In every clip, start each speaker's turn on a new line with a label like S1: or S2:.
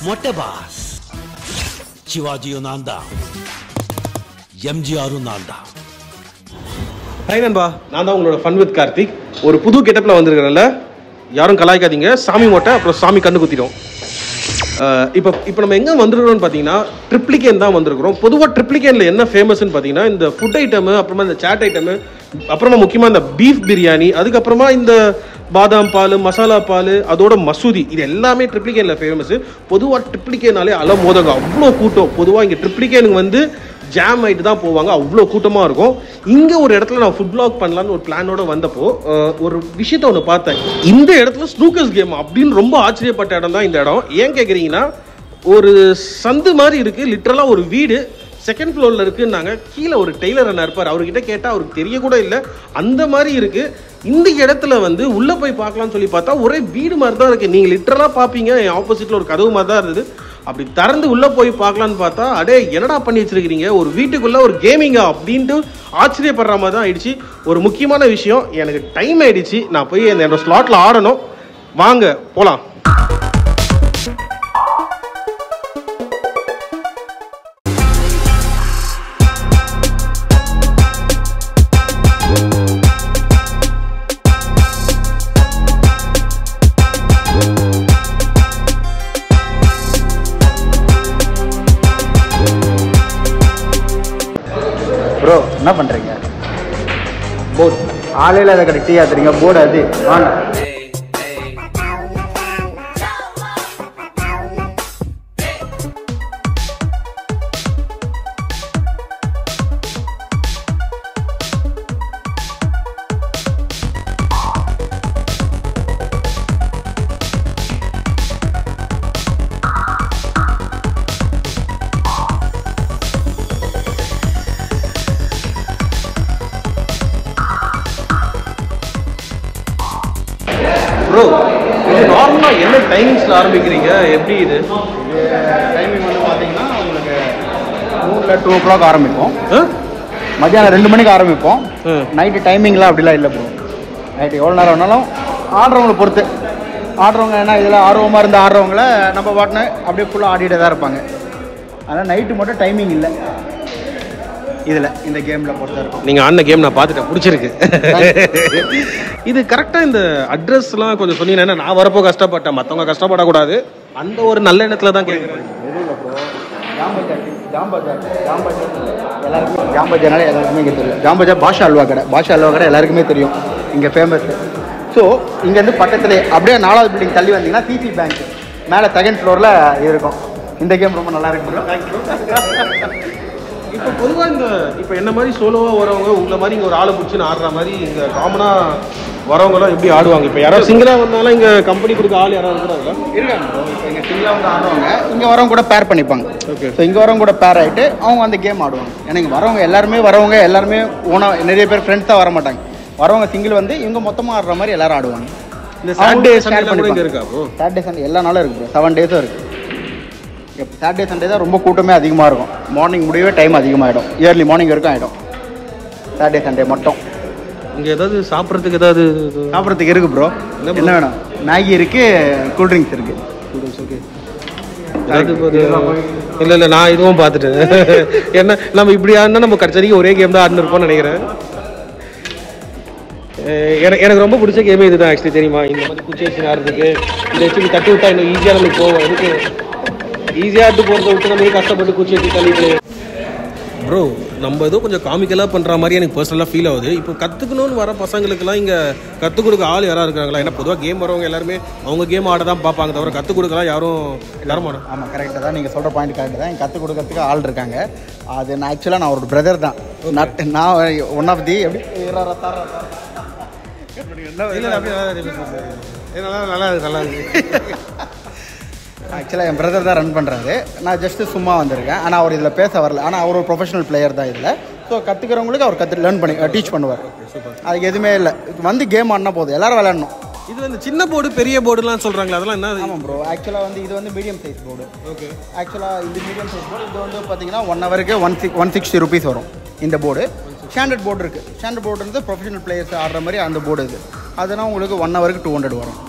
S1: மொட்டை பாஸ் சிவாஜியும் நான் தான் எம்ஜிஆரும் நான் தான்
S2: ஹாய் நண்பா நான் தான் உங்களோட ஃபன் வித் கார்த்திக் ஒரு புது கெட்டப்பில் வந்திருக்கிறேன்ல யாரும் கலாய்க்காதீங்க சாமி மொட்டை அப்புறம் சாமி கண்ணு குத்திடும் இப்போ இப்போ நம்ம எங்கே வந்திருக்கிறோம்னு பார்த்தீங்கன்னா ட்ரிப்ளிகேன் தான் வந்திருக்கிறோம் பொதுவாக ட்ரிப்ளிகேனில் என்ன ஃபேமஸ்னு பார்த்தீங்கன்னா இந்த ஃபுட் ஐட்டமு அப்புறமா இந்த சாட் ஐட்டமு அப்புறமா முக்கியமாக இந்த பீஃப் பிரியாணி அதுக்கப்புறமா இந்த பாதாம் பால் மசாலா பால் அதோட மசூதி இது எல்லாமே ட்ரிப்ளிகேனில் ஃபேமஸ் பொதுவாக ட்ரிப்ளிகேனாலே அல மோதங்க அவ்வளோ கூட்டம் பொதுவாக இங்கே ட்ரிப்ளிகேனுக்கு வந்து ஜாம் ஆகிட்டு தான் போவாங்க அவ்வளோ கூட்டமாக இருக்கும் இங்கே ஒரு இடத்துல நான் ஃபுட் பிளாக் பண்ணலான்னு ஒரு பிளானோட வந்தப்போ அஹ், ஒரு விஷயத்த ஒன்று பார்த்தேன் இந்த இடத்துல ஸ்னூக்கர்ஸ் கேம் அப்படின்னு ரொம்ப ஆச்சரியப்பட்ட இடம் தான் இந்த இடம் ஏன் கேட்குறீங்கன்னா ஒரு சந்து மாதிரி இருக்குது லிட்ரலாக ஒரு வீடு செகண்ட் ஃப்ளோரில் இருக்குன்னாங்க கீழே ஒரு டெய்லர் அண்ணா இருப்பார் அவர்கிட்ட கேட்டால் அவருக்கு தெரிய கூட இல்லை அந்த மாதிரி இருக்குது இந்த இடத்துல வந்து உள்ளே போய் பார்க்கலாம்னு சொல்லி பார்த்தா ஒரே வீடு மாதிரி தான் இருக்குது நீங்கள் லிட்டரலாக பார்ப்பீங்க என் ஆப்போசிட்டில் ஒரு கதவு மாதிரி தான் இருந்தது அப்படி திறந்து உள்ளே போய் பார்க்கலான்னு பார்த்தா அடே என்னடா பண்ணி வச்சிருக்கிறீங்க ஒரு வீட்டுக்குள்ளே ஒரு கேமிங்கா அப்படின்ட்டு ஆச்சரியப்படுற மாதிரி தான் ஆயிடுச்சு ஒரு முக்கியமான விஷயம் எனக்கு டைம் ஆயிடுச்சு நான் போய் அந்த என்னோட ஸ்லாட்டில் ஆடணும் வாங்க போகலாம்
S3: ப்ரோ என்ன பண்ணுறீங்க போர்டு ஆலையில் அதை கடை டீ ஆத்துறீங்க போர்டு அது வாங்க
S2: ப்ரோ இது நார்மலாக என்ன டைமிங்ஸில் ஆரம்பிக்கிறீங்க எப்படி இது
S3: டைமிங் வந்து பார்த்தீங்கன்னா உங்களுக்கு மூணில் டூ ஓ கிளாக் ஆரம்பிப்போம்
S2: ஆ?
S3: மத்தியானம் ரெண்டு மணிக்கு ஆரம்பிப்போம்
S2: ம்.
S3: நைட்டு டைமிங்லாம் அப்படிலாம் இல்லை ப்ரோ நைட்டு எவ்வளோ நேரம் வேணாலும் ஆடுறவங்களை பொறுத்து ஆடுறவங்க என்ன இதில் ஆர்வமாக இருந்து ஆடுறவங்கள நம்ம பாட்டின அப்படியே ஃபுல்லாக ஆடிட்டே தான் இருப்பாங்க ஆனால் நைட்டு மட்டும் டைமிங் இல்லை இதில் இந்த கேமில் பொறுத்த இருக்கும்
S2: நீங்க ஆடின கேம் நான் பார்த்துட்டேன் பிடிச்சிருக்கு இது கரெக்டா இந்த அட்ரஸ்லாம் கொஞ்சம் சொன்னீங்கன்னா ஏன்னா நான் வரப்போ கஷ்டப்பட்டேன் மற்றவங்க கஷ்டப்படக்கூடாது அந்த ஒரு நல்ல இடத்துல தான் கேட்குறேன்
S3: எதுவும் ப்ரோ ஜாம்பஜார் ஜாம்பஜார் ஜாம்பஜார் எல்லாருக்குமே ஜாம்பஜார்னால எல்லாருக்குமே இங்கே தெரியும் ஜாம்பஜார் பாஷா அல்வா கடை பாஷா அல்வா கடை எல்லாருக்குமே தெரியும் இங்கே ஃபேமஸ் ஸோ இங்கேருந்து பக்கத்துலேயே அப்படியே நாலாவது பில்டிங் தள்ளி வந்தீங்கன்னா சிசி பேங்க் மேலே செகண்ட் ஃப்ளோரில் இருக்கும் இந்த கேம் ரொம்ப நல்லா இருக்கு ப்ரோ
S2: இப்போ பொதுவாக இந்த இப்போ என்ன மாதிரி சோலோவாக வரவங்க உங்களை மாதிரி இங்கே ஒரு ஆளை பிடிச்சி ஆடுற மாதிரி இங்கே காமனாக வரவங்கலாம் எப்படி ஆடுவாங்க இப்போ யாராவது சிங்கிளாக வந்தாலும் இங்கே கம்பெனி கொடுக்க ஆள் யாராவது இருக்கிறாங்களா
S3: இருக்காங்க ப்ரோ இப்போ இங்கே சிங்கிளாக வந்து ஆடுறவங்க இங்கே வரவங்க கூட பேர் பண்ணிப்பாங்க
S2: Okay.
S3: ஸோ இங்கே வரவங்க கூட பேர் ஆகிட்டு அவங்க அந்த கேம் ஆடுவாங்க ஏன்னா இங்கே வரவங்க எல்லாருமே வரவங்க எல்லாருமே ஓனா நிறைய பேர் ஃப்ரெண்ட்ஸாக வர மாட்டாங்க வரவங்க சிங்கிள் வந்து இவங்க மொத்தமாக ஆடுற மாதிரி எல்லாரும் ஆடுவாங்க
S2: இந்த
S3: அவங்களே
S2: சாட்டர்டே
S3: share
S2: சண்டே கூட இங்கே
S3: பண்ணிப்பாங்க.
S2: இருக்கா ப்ரோ
S3: சாட்டர்டே சண்டே எல்லா நாளும் இருக்கு ப்ரோ செவன் டேஸும் இருக்கு சாட்டர்டே சண்டே தான் ரொம்ப கூட்டமே அதிகமாக இருக்கும் மார்னிங் முடியவே டைம் அதிகமாகிடும் இயர்லி மார்னிங் வரைக்கும் ஆகிடும் சாட்டர்டே சண்டே மட்டும்
S2: இங்கே ஏதாவது சாப்பிட்றதுக்கு ஏதாவது
S3: சாப்பிட்றதுக்கு இருக்கு ப்ரோ
S2: என்ன bro?
S3: என்ன வேணும் மேகி இருக்கு கூல்ட்ரிங்க்ஸ் இருக்கு
S2: ஓகே இல்லை இல்லை நான் இதுவும் பார்த்துட்டேன் என்ன நம்ம இப்படி ஆடினா நம்ம கடைசி ஒரே கேம் தான் ஆடினு இருப்போம்னு நினைக்கிறேன் அஹ் எனக்கு எனக்கு ரொம்ப பிடிச்ச கேமே இதுதான் ஆக்சுவலி தெரியுமா இந்த மாதிரி குச்சி வச்சு ஆடுறதுக்கு இதை வச்சு இப்படி தட்டி விட்டா இன்னும் ஈஸியாக நம்மளுக்கு போவோம் எதுக்கு ஈஸியாக ஆட்டு போகிறத விட்டு நம்ம ஏன் கஷ்டப்பட்டு குச்சி வச்சு தள்ளிட்டு ப்ரோ நம்ம ஏதோ கொஞ்சம் காமிக்கலாக பண்ணுற மாதிரி எனக்கு பர்சனலாக ஃபீல் ஆகுது இப்போ கற்றுக்கணும்னு வர பசங்களுக்குலாம் இங்கே கற்றுக் கொடுக்க ஆள் யாராக இருக்காங்களா ஏன்னா பொதுவாக கேம் வரவங்க எல்லாருமே அவங்க கேம் ஆட தான் பார்ப்பாங்க தவிர கற்றுக் கொடுக்கலாம் யாரும் எல்லாரும் மாட்டோம்
S3: ஆமாம் கரெக்டாக தான் நீங்கள் சொல்கிற பாயிண்ட் கரெக்ட் தான் கற்றுக் கொடுக்கறதுக்கு ஆள் இருக்காங்க அது நான் ஆக்சுவலாக நான் ஒரு பிரதர் தான் நான் நான் ஒன் ஆஃப் தி எப்படி இரா, ரத்தா, ரத்தா.
S2: இல்லை அப்படியே நல்லா இருக்கு, ஏ, நல்லா நல்லா இருக்கு நல்லா இருக்கு
S3: ஆக்சுவலாக என் பிரதர் தான் ரன் பண்ணுறாரு நான் ஜஸ்ட்டு சும்மா வந்திருக்கேன் ஆனால் அவர் இதில் பேச வரல ஆனால் அவர் ஒரு ப்ரொஃபஷனல் பிளேயர் தான் இதில் ஸோ கற்றுக்கிறவங்களுக்கு அவர் கற்று லேர்ன் பண்ணி டீச் பண்ணுவார் அதுக்கு எதுவுமே இல்லை வந்து கேம் ஆடினா போதும் எல்லாரும் விளையாடணும்
S2: இதில் இந்த சின்ன போர்டு பெரிய போர்டுலாம் சொல்கிறாங்களே அதெல்லாம் என்ன
S3: ஆமாம் ப்ரோ ஆக்சுவலாக வந்து இது வந்து மீடியம் சைஸ் போர்டு
S2: ஓகே
S3: ஆக்சுவலாக இந்த மீடியம் சைஸ் போர்டு இது வந்து பார்த்தீங்கன்னா ஒன் ஹவருக்கு ஒன் சிக் ஒன் சிக்ஸ்டி ருபீஸ் வரும் இந்த போர்டு ஸ்டாண்டர்ட் போர்டு இருக்குது ஸ்டாண்டர்ட் போர்டு வந்து ப்ரொஃபஷனல் பிளேயர்ஸ் ஆடுற மாதிரி அந்த போர்டு இது அதுனா உங்களுக்கு ஒன் ஹவருக்கு டூ ஹண்ட்ரட் வரும்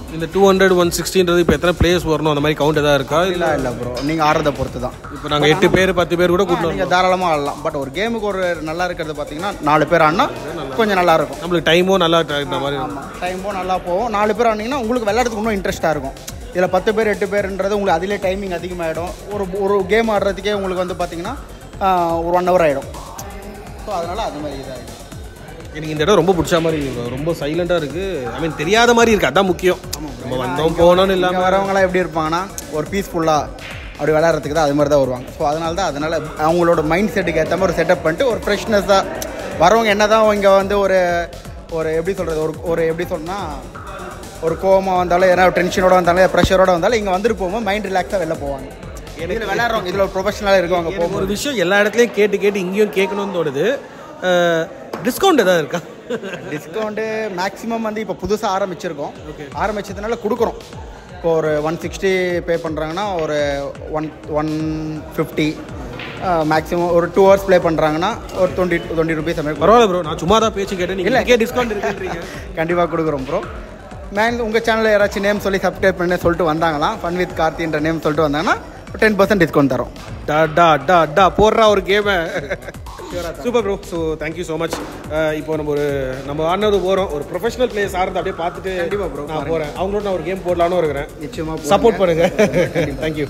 S2: இந்த டூ ஹண்ட்ரட் ஒன் சிக்ஸ்டின்றது இப்போ எத்தனை பிளேயர்ஸ் வரணும் அந்த மாதிரி கவுண்ட் எதாவது இருக்கா
S3: இல்லை இல்லை ப்ரோ நீங்கள் ஆடுறதை பொறுத்து தான்
S2: இப்போ நாங்கள் எட்டு பேர் பத்து பேர் கூட கூட்டணும்
S3: நீங்கள் தாராளமாக ஆடலாம் பட் ஒரு கேமுக்கு ஒரு நல்லா இருக்கிறது பார்த்தீங்கன்னா நாலு பேர் ஆடினா கொஞ்சம் நல்லா இருக்கும்
S2: நம்மளுக்கு டைமும் நல்லா இந்த மாதிரி இருக்கும்.
S3: ஆமாம் டைமும் நல்லா போகும் நாலு பேர் ஆடினீங்கன்னா உங்களுக்கு விளையாடுறதுக்கு இன்னும் இன்ட்ரெஸ்ட்டாக இருக்கும் இதில் பத்து பேர் எட்டு பேருன்றது உங்களுக்கு அதிலே டைமிங் அதிகமாகிடும் ஒரு ஒரு கேம் ஆடுறதுக்கே உங்களுக்கு வந்து பார்த்தீங்கன்னா ஆஹ், ஒரு ஒன் ஹவர் ஆகிடும் ஸோ அதனால் அது மாதிரி இதாகிடும்
S2: எனக்கு இந்த இடம் ரொம்ப பிடிச்ச மாதிரி இருக்கு bro. ரொம்ப சைலண்டாக இருக்குது ஐ மீன் தெரியாத மாதிரி இருக்குது அதான் முக்கியம் நம்ம வந்தோம் போனோம்னு
S3: இங்கே
S2: இல்லாமல்
S3: வரவங்களாம் எப்படி இருப்பாங்கன்னா ஒரு பீஸ்ஃபுல்லாக அப்படி விளையாடுறதுக்கு தான் அது மாதிரி தான் வருவாங்க ஸோ அதனால தான் அதனால் அவங்களோட மைண்ட் செட்டுக்கு ஏற்ற மாதிரி ஒரு செட்டப் பண்ணிட்டு ஒரு ஃப்ரெஷ்னஸாக வரவங்க என்ன தான் இங்கே வந்து ஒரு ஒரு எப்படி சொல்கிறது ஒரு ஒரு எப்படி சொன்னா ஒரு கோவமாக வந்தாலும் ஏன்னா டென்ஷனோட வந்தாலும் ப்ரெஷரோட வந்தாலும் இங்கே வந்துட்டு போகும்போது மைண்ட் ரிலாக்ஸாக வெளில போவாங்க இதில் விளையாடுறவங்க இதில் ஒரு ப்ரொஃபஷனலாக இருக்கவங்க
S2: எனக்கு
S3: போகும்போது
S2: ஒரு விஷயம் எல்லா இடத்துலையும் கேட்டு கேட்டு இங்கேயும் கேட்கணும்னு தோணுது டிஸ்கவுண்ட் ஏதாவது இருக்கா
S3: டிஸ்கவுண்ட்டு மேக்ஸிமம் வந்து இப்போ புதுசாக ஆரம்பிச்சிருக்கோம் ஆரம்பிச்சதுனால கொடுக்குறோம் இப்போ ஒரு ஒன் சிக்ஸ்டி பே பண்ணுறாங்கன்னா ஒரு ஒன் ஒன் ஃபிஃப்டி மேக்ஸிமம் ஒரு டூ ஹவர்ஸ் ப்ளே பண்ணுறாங்கன்னா ஒரு டுவெண்ட்டி டுவெண்ட்டி ருபீஸ் அந்த மாதிரி
S2: பரவாயில்ல ப்ரோ நான் சும்மா தான் பேச்சு கேட்டேன் நீங்கள் இங்கே டிஸ்கவுண்ட் இருக்குன்றீங்க
S3: கண்டிப்பாக கொடுக்குறோம் ப்ரோ மேன் உங்கள் சேனலில் யாராச்சும் நேம் சொல்லி சப்ஸ்கிரைப் பண்ணி சொல்லிட்டு வந்தாங்களாம் ஃபன் வித் கார்த்தின்ற நேம் சொல்லிட்டு வந்தாங்கன்னா டென் பர்சன்ட் டிஸ்கவுண்ட் தரோம்
S2: டா டா டா டா போடுறா ஒரு கேமை super bro so thank you so much இப்போ நம்ம ஒரு நம்ம ஆடினது போகிறோம் ஒரு ப்ரொஃபஷனல் பிளேயர்ஸ் ஆடுறது அப்படியே பார்த்துட்டு
S3: கண்டிப்பா bro,
S2: நான் போகிறேன் அவங்களோட நான் ஒரு கேம் போடலான்னு இருக்கிறேன்
S3: நிச்சயமாக
S2: சப்போர்ட் பண்ணுங்க thank you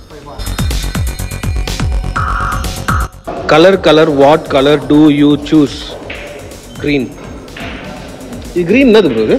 S2: colour colour what colour do you choose green இது க்ரீன் என்னது ப்ரோ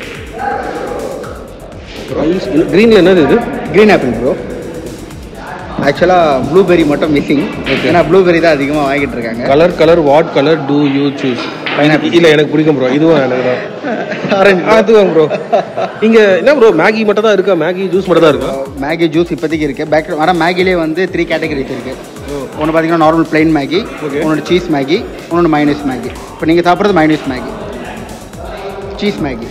S2: இது க்ரீனில் என்னது இது
S3: க்ரீன் ஆப்பிள் ப்ரோ ஆக்சுவலாக ப்ளூபெரி மட்டும் மிஸ்ஸிங் ஏன்னா ப்ளூபெரி தான் அதிகமாக வாங்கிட்டு இருக்காங்க
S2: colour colour what colour do you choose இல்ல எனக்கு பிடிக்கும் ப்ரோ இதுவும் எனக்கு தான்
S3: ஆரஞ்சு
S2: அதுவும் ப்ரோ இங்க என்ன ப்ரோ மேகி மட்டும் தான் இருக்கா மேகி ஜூஸ் மட்டும் தான் இருக்கா
S3: மேகி ஜூஸ் இப்போதைக்கு இருக்குது பேக் ஆனால் மேகிலே வந்து த்ரீ கேட்டகரிஸ் இருக்குது ஒன்று பார்த்தீங்கன்னா நார்மல் பிளெயின் மேகி
S2: Okay.
S3: ஒன்று சீஸ் மேகி ஒன்று மைனஸ் மேகி இப்போ நீங்கள் சாப்பிட்றது minus Maggi cheese Maggi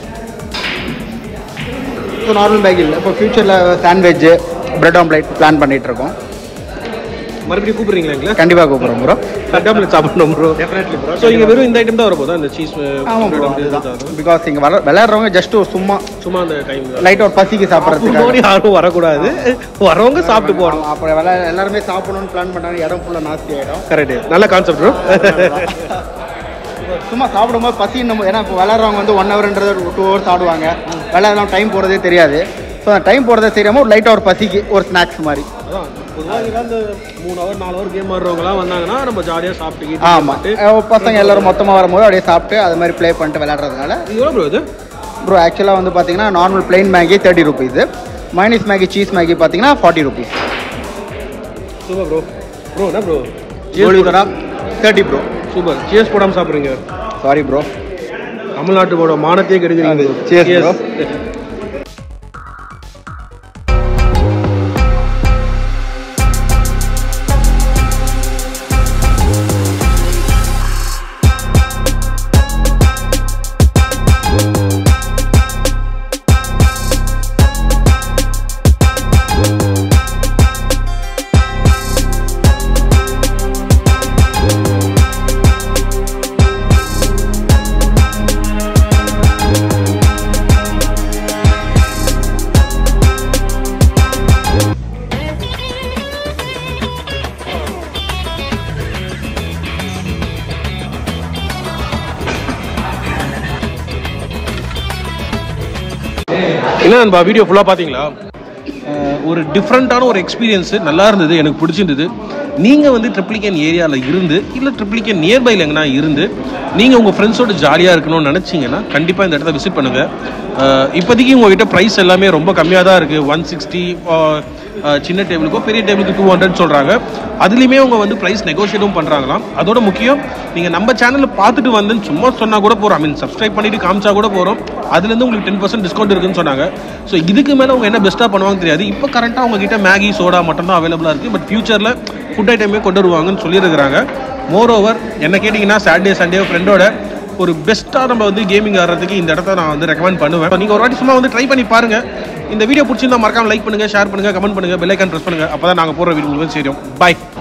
S3: so normal Maggi இல்லை இப்போ ஃப்யூச்சரில் சாண்ட்விட்ஜு பிரெட் ஆம்லேட் பிளான் பண்ணிட்டு இருக்கோம்
S2: மறுபடியும் கூப்பிடுறீங்களா எங்களை
S3: கண்டிப்பாக கூப்பிட்றோம் ப்ரோ
S2: டேப்லெட் சாப்பிடணும் ப்ரோ
S3: டெஃபினெட்லி ப்ரோ
S2: ஸோ இங்க வெறும் இந்த ஐட்டம் தான் வரப்போதா இந்த சீஸ்
S3: ஆமாம் ப்ரோ பிகாஸ் இங்கே வர விளையாடுறவங்க ஜஸ்ட் சும்மா
S2: சும்மா அந்த டைம்
S3: லைட் ஒரு பசிக்கு சாப்பிட்றதுக்கு
S2: யாரும் வரக்கூடாது வரவங்க சாப்பிட்டு போகணும்
S3: அப்புறம் விளா எல்லாருமே சாப்பிடணும்னு பிளான் பண்ணாங்க இடம் ஃபுல்லாக நாஸ்தி ஆகிடும்
S2: கரெக்ட் நல்ல கான்செப்ட் ப்ரோ
S3: சும்மா சாப்பிடும்போது பசி நம்ம ஏன்னா இப்போ விளையாடுறவங்க வந்து ஒன் ஹவர்ன்றது ஒரு டூ ஹவர்ஸ் ஆடுவாங்க விளையாடலாம் டைம் போகிறதே தெரியாது ஸோ அந்த டைம் போகிறதே தெரியாமல் ஒரு லைட்டாக ஒரு பசிக்கு ஒரு ஸ்நாக்ஸ் மாதிரி
S2: அதான் பொதுவாக இந்த மூணு ஹவர் நாலு ஹவர் கேம் ஆடுறவங்கலாம் வந்தாங்கன்னா நம்ம ஜாலியாக சாப்பிட்டு
S3: ஆமாம் பசங்க எல்லாரும் மொத்தமாக வரும்போது அப்படியே சாப்பிட்டு அது மாதிரி ப்ளே பண்ணிட்டு விளையாடுறதுனால
S2: இது எவ்வளோ ப்ரோ இது
S3: ப்ரோ ஆக்சுவலாக வந்து பார்த்தீங்கன்னா normal plain Maggi thirty rupees minus Maggi cheese Maggi பார்த்தீங்கன்னா forty rupees
S2: super bro bro என்ன ப்ரோ
S3: கோலிதரா தேர்ட்டி ப்ரோ
S2: சூப்பர் சியர்ஸ் போடாமல் சாப்பிட்றீங்க
S3: சாரி ப்ரோ
S2: தமிழ்நாட்டோட மானத்தையே கெடுக்கிறீங்க bro.
S3: Cheers,
S2: Cheers.
S3: bro.
S2: என்ன நண்பா வீடியோ ஃபுல்லாக பார்த்தீங்களா அஹ் ஒரு டிஃப்ரெண்ட்டான ஒரு எக்ஸ்பீரியன்ஸு நல்லா இருந்தது எனக்கு பிடிச்சிருந்தது நீங்கள் வந்து ட்ரிப்ளிகேன் ஏரியாவில் இருந்து இல்லை ட்ரிப்ளிகேன் நியர்பையில் எங்கன்னா இருந்து நீங்கள் உங்கள் ஃப்ரெண்ட்ஸோட ஜாலியாக இருக்கணும்னு நினச்சிங்கன்னா கண்டிப்பாக இந்த இடத்த விசிட் பண்ணுங்கள் இப்போதைக்கு உங்ககிட்ட ப்ரைஸ் எல்லாமே ரொம்ப கம்மியாக தான் இருக்குது ஒன் சிக்ஸ்டி சின்ன டேபிளுக்கோ பெரிய டேபிளுக்கு டூ ஹண்ட்ரட் சொல்கிறாங்க அதுலேயுமே அவங்க வந்து ப்ரைஸ் நெகோஷியேட்டும் பண்ணுறாங்களாம் அதோட முக்கியம் நீங்கள் நம்ம சேனலில் பார்த்துட்டு வந்துன்னு சும்மா சொன்னால் கூட போகிறோம் ஐ மீன் சப்ஸ்கிரைப் பண்ணிட்டு காமிச்சா கூட போகிறோம் அதுலேருந்து உங்களுக்கு டென் பர்சன்ட் டிஸ்கவுண்ட் இருக்குன்னு சொன்னாங்க ஸோ இதுக்கு மேலே அவங்க என்ன பெஸ்ட்டாக பண்ணுவாங்கன்னு தெரியாது இப்போ கரண்ட்டாக அவங்க கிட்ட மேகி சோடா மட்டும் தான் அவைலபிளாக இருக்குது பட் ஃபியூச்சரில் ஃபுட் ஐட்டமே கொண்டு வருவாங்கன்னு சொல்லியிருக்கிறாங்க மோர் ஓவர் என்ன கேட்டிங்கன்னா சாட்டர்டே சண்டே ஃப்ரெண்டோட ஒரு பெஸ்ட்டாக நம்ம வந்து கேமிங் ஆடுறதுக்கு இந்த இடத்த நான் வந்து ரெக்கமெண்ட் பண்ணுவேன் நீங்கள் ஒரு வாட்டி சும்மா வந்து ட்ரை பண்ணி பாருங்கள் இந்த வீடியோ பிடிச்சிருந்தா மறக்காம லைக் பண்ணுங்கள் ஷேர் பண்ணுங்கள் கமெண்ட் பண்ணுங்கள் பெல் ஐக்கான் ப்ரெஸ் பண்ணுங்கள் அப்போ தான் நாங்கள் போடுற வீடியோ உங்களுக்கு சேரும் பாய்